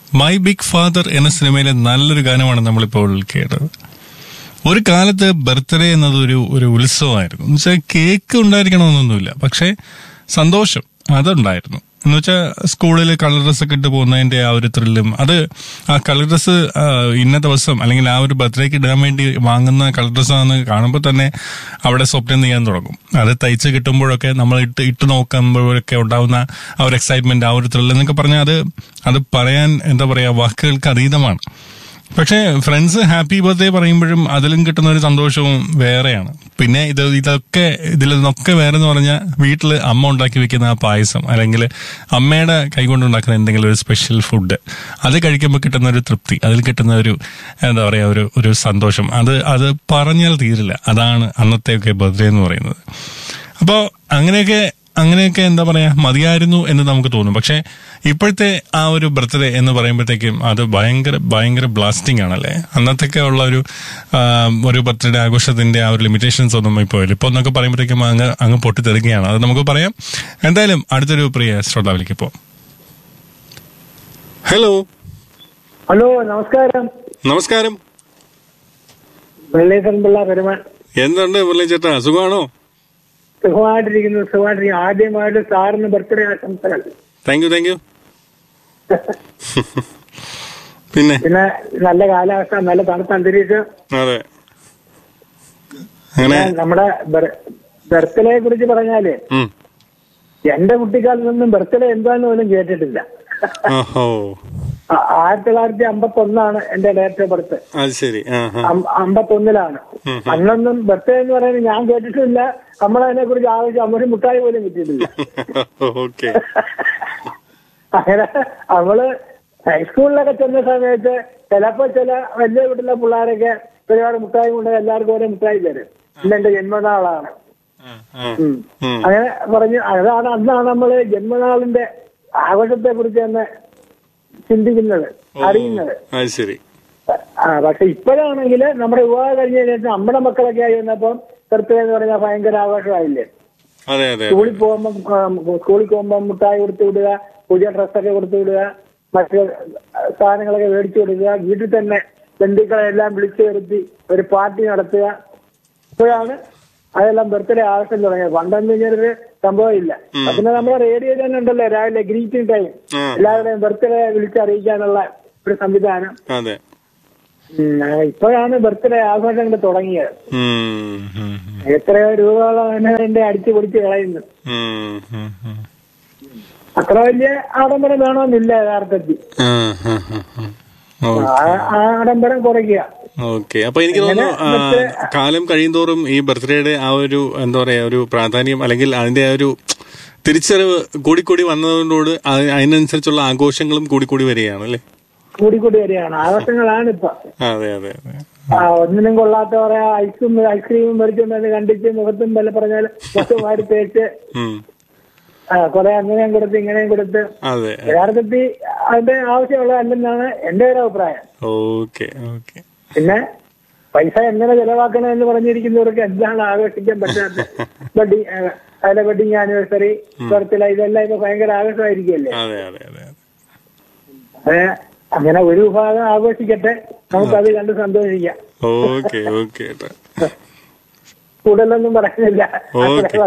My big father എന്ന സിനിമയിലെ നല്ലൊരു ഗാനമാണ് നമ്മളിപ്പോൾ കേട്ടത് ഒരു കാലത്ത് ബർത്ത്ഡേ എന്നത് ഒരു ഒരു ഉത്സവമായിരുന്നു എന്ന് വെച്ചാൽ കേക്ക് ഉണ്ടായിരിക്കണമെന്നൊന്നുമില്ല പക്ഷേ സന്തോഷം അതുണ്ടായിരുന്നു എന്ന് വെച്ചാൽ സ്കൂളിൽ കളർ ഡ്രസ് ഒക്കെ ഇട്ട് പോകുന്നതിന്റെ ആ ഒരു ത്രില്ലും അത് ആ കളർ ഡ്രസ് ഇന്ന ദിവസം അല്ലെങ്കിൽ ആ ഒരു ബർത്ത്ഡേക്ക് ഇടാൻ വേണ്ടി വാങ്ങുന്ന കളർ ഡ്രസ്സാണെന്ന് കാണുമ്പോൾ തന്നെ അവിടെ സ്വപ്നം ചെയ്യാൻ തുടങ്ങും അത് തയ്ച്ച് കിട്ടുമ്പോഴൊക്കെ നമ്മൾ ഇട്ട് ഇട്ട് നോക്കുമ്പോഴൊക്കെ ഉണ്ടാവുന്ന ആ ഒരു എക്സൈറ്റ്മെന്റ് ആ ഒരു ത്രില്ല് എന്നൊക്കെ പറഞ്ഞാൽ അത് അത് പറയാൻ എന്താ പറയാ വാക്കുകൾക്ക് അതീതമാണ് പക്ഷേ ഫ്രണ്ട്സ് ഹാപ്പി ബർത്ത്ഡേ പറയുമ്പോഴും അതിലും കിട്ടുന്ന ഒരു സന്തോഷവും വേറെയാണ് പിന്നെ ഇത് ഇതൊക്കെ ഇതിൽ നിന്നൊക്കെ വേറെ എന്ന് പറഞ്ഞാൽ വീട്ടിൽ അമ്മ ഉണ്ടാക്കി വെക്കുന്ന ആ പായസം അല്ലെങ്കിൽ അമ്മയുടെ കൈകൊണ്ട് ഉണ്ടാക്കുന്ന എന്തെങ്കിലും ഒരു സ്പെഷ്യൽ ഫുഡ് അത് കഴിക്കുമ്പോൾ കിട്ടുന്ന ഒരു തൃപ്തി അതിൽ കിട്ടുന്ന ഒരു എന്താ പറയുക ഒരു ഒരു സന്തോഷം അത് അത് പറഞ്ഞാൽ തീരില്ല അതാണ് അന്നത്തെയൊക്കെ ബർത്ത്ഡേ എന്ന് പറയുന്നത് അപ്പോൾ അങ്ങനെയൊക്കെ അങ്ങനെയൊക്കെ എന്താ പറയാ മതിയായിരുന്നു എന്ന് നമുക്ക് തോന്നും പക്ഷെ ഇപ്പോഴത്തെ ആ ഒരു ബർത്ത്ഡേ എന്ന് പറയുമ്പോഴത്തേക്കും അത് ഭയങ്കര ഭയങ്കര ബ്ലാസ്റ്റിംഗ് ആണല്ലേ അന്നത്തൊക്കെ ഉള്ള ഒരു ആ, ഒരു ബർത്ത്ഡേ ആഘോഷത്തിന്റെ ആ ഒരു ലിമിറ്റേഷൻസ് ഒന്നും ഇപ്പോൾ ഇല്ല ഇപ്പോൾ എന്നൊക്കെ പറയുമ്പോഴത്തേക്കും അങ്ങ് അങ്ങ് പൊട്ടിത്തെറിക്കുകയാണ് അത് നമുക്ക് പറയാം എന്തായാലും അടുത്തൊരു പ്രിയ ശ്രോതാവിലേക്ക് ഇപ്പോൾ ഹലോ ഹലോ നമസ്കാരം നമസ്കാരം വെള്ളേശ്വരൻ പിള്ള പെരുമാൻ എന്തുണ്ട് മുരളി ചേട്ടാ സുഖമാണോ സുഖമായിട്ടിരിക്കുന്നു സുഖമായിട്ടിരിക്കുന്നു ആദ്യമായിട്ട് സാറിന് ബർത്ത്ഡേ ആശംസകൾ താങ്ക് യു താങ്ക് യു പിന്നെ പിന്നെ നല്ല കാലാവസ്ഥ നല്ല തണുത്ത അന്തരീക്ഷം അതെ അങ്ങനെ പിന്നെ നമ്മുടെ ബർത്ത്ഡേയെ കുറിച്ച് പറഞ്ഞാല് ഉം. എന്റെ കുട്ടിക്കാലത്തൊന്നും ബർത്ത്ഡേ എന്താന്ന് പോലും കേട്ടിട്ടില്ല ഓഹോ ആ- ആയിരത്തി തൊള്ളായിരത്തി അമ്പത്തി ഒന്നാണ് എന്റെ ഡേറ്റ് ഓഫ് ബർത്ത് അത് ശരി ആ ആ. അമ്പത്തി ഒന്നിലാണ് അന്നൊന്നും ബർത്ത്ഡേ എന്ന് പറയുന്നത് ഞാൻ കേട്ടിട്ടില്ല നമ്മളതിനെ കുറിച്ച് ആവശ്യം ഒരു മുട്ടായി പോലും കിട്ടിയിട്ടില്ല ഓക്കെ അങ്ങനെ അവള് ഹൈസ്കൂളിലൊക്കെ ചെന്ന സമയത്ത് ചിലപ്പോ ചില വലിയ വീട്ടിലെ പിള്ളേരൊക്കെ ഒരുപാട് മുട്ടായി കൊണ്ട് എല്ലാവർക്കും ഓരോ മുട്ടായി തരും ഇന്ന് എന്റെ ജന്മനാളാണ് ഉം. അങ്ങനെ പറഞ്ഞു അതാണ് അന്നാണ് നമ്മള് ജന്മനാളിന്റെ ആഘോഷത്തെ കുറിച്ച് തന്നെ ചിന്തിക്കുന്നത് അറിയുന്നത് അത് ശരി ആ പക്ഷെ ഇപ്പോഴാണെങ്കിൽ നമ്മുടെ വിവാഹം കഴിഞ്ഞ ശേഷം നമ്മുടെ മക്കളൊക്കെ ആയി വന്നപ്പം ബർത്ത്ഡേ എന്ന് പറഞ്ഞാൽ ഭയങ്കര ആഘോഷമായില്ലേ അതെ അതെ സ്കൂളിൽ പോകുമ്പോൾ സ്കൂളിൽ പോകുമ്പോൾ മുട്ടായി കൊടുത്തു വിടുക പുതിയ ഡ്രസ്സൊക്കെ കൊടുത്തു വിടുക മറ്റ് സാധനങ്ങളൊക്കെ മേടിച്ചു കൊടുക്കുക വീട്ടിൽ തന്നെ ബന്ധുക്കളെ എല്ലാം വിളിച്ചു വരുത്തി ഒരു പാർട്ടി നടത്തുക ഇപ്പോഴാണ് അതെല്ലാം ബർത്ത്ഡേ ആവശ്യം തുടങ്ങിയത് പണ്ടെന്ന് കഴിഞ്ഞൊരു സംഭവം ഇല്ല പിന്നെ നമ്മുടെ റേഡിയോ തന്നെ ഉണ്ടല്ലോ രാവിലെ ഗ്രീറ്റിംഗ് ടൈം ആ. എല്ലാവരുടെയും ബർത്ത്ഡേ വിളിച്ചറിയിക്കാനുള്ള ഒരു സംവിധാനം അതെ ഉം, ആ, ഇപ്പോഴാണ് ബർത്ത്ഡേ ആഘോഷങ്ങൾ തുടങ്ങിയത് ഉം, ഉം, ഉം, എത്രയോ രൂപകളാണ് അതിന്റെ അടിച്ചു പൊടിച്ച് കളയുന്നത് ഉം, ഉം, ഉം. അത്ര വലിയ ആഡംബരം വേണമെന്നില്ല യഥാർത്ഥത്തിൽ ആ, ആ, ആ, ആ. ഓ, ആ- ആ ആഡംബരം കുറയ്ക്കുക ഓക്കെ അപ്പൊ എനിക്ക് തോന്നുന്നു ആ, കാലം കഴിയുന്തോറും ഈ ബർത്ത്ഡേയുടെ ആ ഒരു എന്താ പറയാ ഒരു പ്രാധാന്യം അല്ലെങ്കിൽ അതിന്റെ ആ ഒരു തിരിച്ചറിവ് കൂടിക്കൂടി വന്നതോട് അത് അതിനനുസരിച്ചുള്ള ആഘോഷങ്ങളും കൂടിക്കൂടി വരികയാണ് അല്ലേ കൂടിക്കൂടി വരികയാണ് ആഘോഷങ്ങളാണ് ഇപ്പൊ അതെ അതെ അതെ ആ, ഒന്നിനും കൊള്ളാത്ത പറയാ ഐസും ഐസ്ക്രീമും മേടിച്ചുകൊണ്ട് കണ്ടിച്ച് മുഖത്തും വല്ല പറഞ്ഞാൽ മുഖത്തും വാരി തേച്ച് ഉം. ആ, കുറെ അങ്ങനെയും കൊടുത്ത് ഇങ്ങനെയും കൊടുത്ത് അതെ യഥാർത്ഥത്തിൽ അതിന്റെ ആവശ്യമുള്ളതല്ലെന്നാണ് എന്റെ ഒരു അഭിപ്രായം ഓക്കെ ഓക്കെ പിന്നെ പൈസ എങ്ങനെ ചെലവാക്കണം എന്ന് പറഞ്ഞിരിക്കുന്നവർക്ക് എന്താണ് ആഘോഷിക്കാൻ പറ്റാത്തത് വെഡിങ് അതിലെ വെഡിങ് ആനിവേഴ്സറി ബർത്ത്ഡേ ഇതെല്ലാം ഇപ്പൊ ഭയങ്കര ആഘോഷമായിരിക്കുമല്ലേ അതെ അതെ അതെ അതെ അത് അങ്ങനെ ഒരു വിഭാഗം ആഘോഷിക്കട്ടെ നമുക്കത് കണ്ട് സന്തോഷിക്കാം ഓക്കെ ഓക്കെ ഏട്ടാ കൂടുതലൊന്നും പറയുന്നില്ല ഓക്കേ.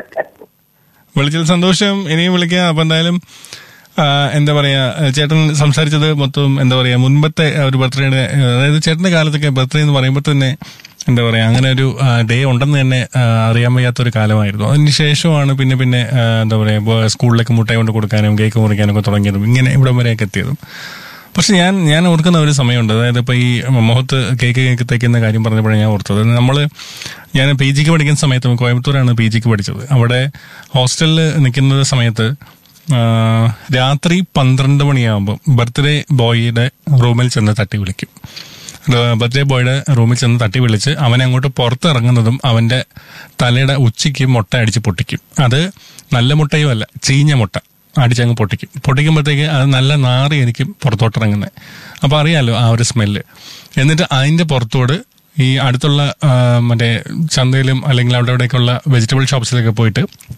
വിളിച്ചത് സന്തോഷം ഇനിയും വിളിക്കാം അപ്പൊ എന്തായാലും ആ, എന്താ പറയാ ചേട്ടൻ സംസാരിച്ചത് മൊത്തം എന്താ പറയാ മുൻപത്തെ ആ ഒരു ബർത്ത്ഡേയുടെ അതായത് ചേട്ടന്റെ കാലത്തൊക്കെ ബർത്ത്ഡേ എന്ന് പറയുമ്പോൾ തന്നെ എന്താ പറയാ അങ്ങനെ ഒരു ഡേ ഉണ്ടെന്ന് തന്നെ ആ, അറിയാൻ വയ്യാത്ത ഒരു കാലമായിരുന്നു അതിന് ശേഷമാണ് പിന്നെ പിന്നെ ആ, എന്താ പറയാ ഇപ്പൊ സ്കൂളിലേക്ക് മുട്ടായി കൊണ്ട് കൊടുക്കാനും കേക്ക് മുറിക്കാനും ഒക്കെ തുടങ്ങിയതും ഇങ്ങനെ ഇവിടം വരെയൊക്കെ എത്തിയതും പക്ഷെ ഞാൻ ഞാൻ ഓർക്കുന്ന ഒരു സമയമുണ്ട് അതായത് ഇപ്പൊ ഈ മുഖത്ത് കേക്ക് കേക്ക് തേക്കുന്ന കാര്യം പറഞ്ഞപ്പോഴാണ് ഞാൻ ഓർത്തത് നമ്മള് ഞാൻ പി ജിക്ക് പഠിക്കുന്ന സമയത്ത് കോയമ്പത്തൂരാണ് പി ജിക്ക് പഠിച്ചത് അവിടെ ഹോസ്റ്റലിൽ നിൽക്കുന്ന സമയത്ത് ആ, രാത്രി പന്ത്രണ്ട് മണിയാകുമ്പോൾ ബർത്ത്ഡേ ബോയിയുടെ റൂമിൽ ചെന്ന് തട്ടി വിളിക്കും ബർത്ത്ഡേ ബോയുടെ റൂമിൽ ചെന്ന് തട്ടി വിളിച്ച് അവനെ അങ്ങോട്ട് പുറത്തിറങ്ങുന്നതും അവന്റെ തലയുടെ ഉച്ചയ്ക്ക് മുട്ട അടിച്ച് പൊട്ടിക്കും അത് നല്ല മുട്ടയും അല്ല ചീഞ്ഞ മുട്ട അടിച്ചങ്ങ് പൊട്ടിക്കും പൊട്ടിക്കുമ്പോഴത്തേക്ക് അത് നല്ല നാറി എനിക്ക് പുറത്തോട്ടിറങ്ങുന്നത് അപ്പോൾ അറിയാലോ ആ ഒരു സ്മെല്ല് എന്നിട്ട് അതിന്റെ പുറത്തോട് ഈ അടുത്തുള്ള ആ, മറ്റേ ചന്തയിലും അല്ലെങ്കിൽ അവിടെ ഇവിടെയൊക്കെയുള്ള വെജിറ്റബിൾ ഷോപ്സിലൊക്കെ പോയിട്ട്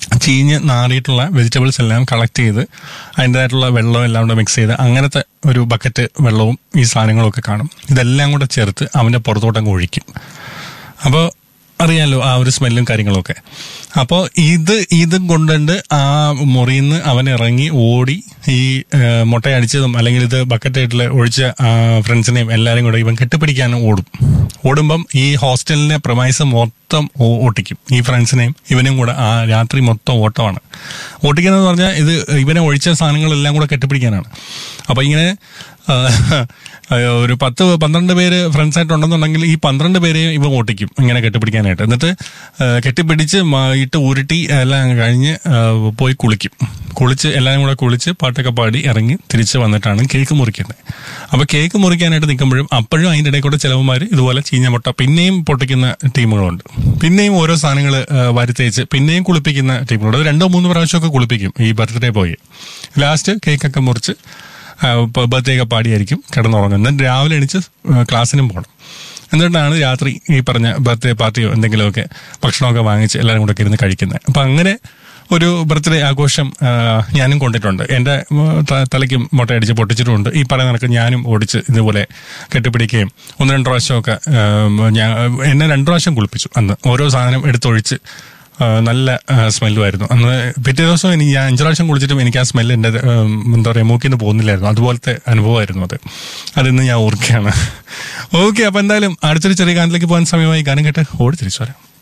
ചീഞ്ഞ് നാറിയിട്ടുള്ള വെജിറ്റബിൾസ് എല്ലാം കളക്ട് ചെയ്ത് അതിൻ്റെതായിട്ടുള്ള വെള്ളം എല്ലാം കൂടെ മിക്സ് ചെയ്ത് അങ്ങനത്തെ ഒരു ബക്കറ്റ് വെള്ളവും ഈ സാധനങ്ങളും ഒക്കെ കാണും ഇതെല്ലാം കൂടെ ചേർത്ത് അവൻ്റെ പുറത്തോട്ടങ്ങ് ഒഴിക്കും അപ്പോൾ അറിയാലോ ആ ഒരു സ്മെല്ലും കാര്യങ്ങളൊക്കെ അപ്പോൾ ഇത് ഇതും കൊണ്ടുണ്ട് ആ മുറിയിൽ നിന്ന് അവൻ ഇറങ്ങി ഓടി ഈ ഏഹ്, മുട്ടയടിച്ചതും അല്ലെങ്കിൽ ഇത് ബക്കറ്റായിട്ടുള്ള ഒഴിച്ച ആ, ഫ്രണ്ട്സിനെയും എല്ലാവരും കൂടെ ഇവൻ കെട്ടിപ്പിടിക്കാൻ ഓടും ഓടുമ്പം ഈ ഹോസ്റ്റലിനെ പ്രമൈസ് മൊത്തം ഓ- ഓട്ടിക്കും ഈ ഫ്രണ്ട്സിനെയും ഇവനും കൂടെ ആ രാത്രി മൊത്തം ഓട്ടമാണ് ഓട്ടിക്കുന്നത് പറഞ്ഞാൽ ഇത് ഇവനെ ഒഴിച്ച സാധനങ്ങളെല്ലാം കൂടെ കെട്ടിപ്പിടിക്കാനാണ് അപ്പൊ ഇങ്ങനെ ആ, ഒരു പത്ത് പന്ത്രണ്ട് പേര് ഫ്രണ്ട്സ് ആയിട്ടുണ്ടെന്നുണ്ടെങ്കിൽ ഈ പന്ത്രണ്ട് പേരെയും ഇവ ഓട്ടിക്കും ഇങ്ങനെ കെട്ടിപ്പിടിക്കാനായിട്ട് എന്നിട്ട് ആ, കെട്ടിപ്പിടിച്ച് മ- ഇട്ട് ഉരുട്ടി എല്ലാം അങ്ങ് കഴിഞ്ഞ് ആ, പോയി കുളിക്കും കുളിച്ച് എല്ലാവരും കൂടെ കുളിച്ച് പാട്ടൊക്കെ പാടി ഇറങ്ങി തിരിച്ച് വന്നിട്ടാണ് കേക്ക് മുറിക്കുന്നത് അപ്പൊ കേക്ക് മുറിക്കാനായിട്ട് നിൽക്കുമ്പോഴും അപ്പോഴും അതിൻ്റെ ഇടയിൽ കൂടെ ചിലവന്മാർ ഇതുപോലെ ചീഞ്ഞ മുട്ട പിന്നെയും പൊട്ടിക്കുന്ന ടീമുകളുണ്ട് പിന്നെയും ഓരോ സാധനങ്ങൾ വരുത്തേച്ച് പിന്നെയും കുളിപ്പിക്കുന്ന ടീമുകളുണ്ട് അത് രണ്ടോ മൂന്നോ പ്രാവശ്യമൊക്കെ കുളിപ്പിക്കും ഈ ബർത്ത്ഡേ പോയി ലാസ്റ്റ് കേക്കൊക്കെ മുറിച്ച് ബർത്ത്ഡേ ഒക്കെ പാടിയായിരിക്കും കിടന്നുറങ്ങുന്നത് എന്നിട്ട് രാവിലെ എണീച്ച് ആ, ക്ലാസ്സിനും പോകണം എന്നിട്ടാണ് രാത്രി ഈ പറഞ്ഞ ബർത്ത്ഡേ പാർട്ടിയോ എന്തെങ്കിലുമൊക്കെ ഭക്ഷണമൊക്കെ വാങ്ങിച്ച് എല്ലാവരും കൂടെ ഒക്കെ ഇരുന്ന് കഴിക്കുന്നത് അപ്പം അങ്ങനെ ഒരു ബർത്ത്ഡേ ആഘോഷം ആ, ഞാനും കൊണ്ടിട്ടുണ്ട് എൻ്റെ ഉം, ത- തലയ്ക്കും മുട്ടയടിച്ച് പൊട്ടിച്ചിട്ടുമുണ്ട് ഈ പറയുന്ന കണക്ക് ഞാനും ഓടിച്ച് ഇതുപോലെ കെട്ടിപ്പിടിക്കുകയും ഒന്ന് രണ്ട് പ്രാവശ്യമൊക്കെ ആ, ഞാൻ എന്നെ രണ്ട് പ്രാവശ്യം കുളിപ്പിച്ചു അന്ന് ഓരോ സാധനം എടുത്തൊഴിച്ച് ആ, നല്ല സ്മെല്ലുമായിരുന്നു അന്ന് പിറ്റേ ദിവസം എനിക്ക് ഞാൻ അഞ്ചു പ്രാവശ്യം കുളിച്ചിട്ടും എനിക്ക് ആ സ്മെല്ല് എൻ്റെ ഉം, എന്താ പറയുക മൂക്കിൽ നിന്ന് പോകുന്നില്ലായിരുന്നു അതുപോലത്തെ അനുഭവമായിരുന്നു അത് അതിന്ന് ഞാൻ ഓർക്കുകയാണ് ഓക്കെ അപ്പൊ എന്തായാലും അടുത്തൊരു ചെറിയ ഗാനത്തിലേക്ക് പോകാൻ സമയമായി ഗാനം കേട്ട് ഓടി തിരിച്ചു വരാം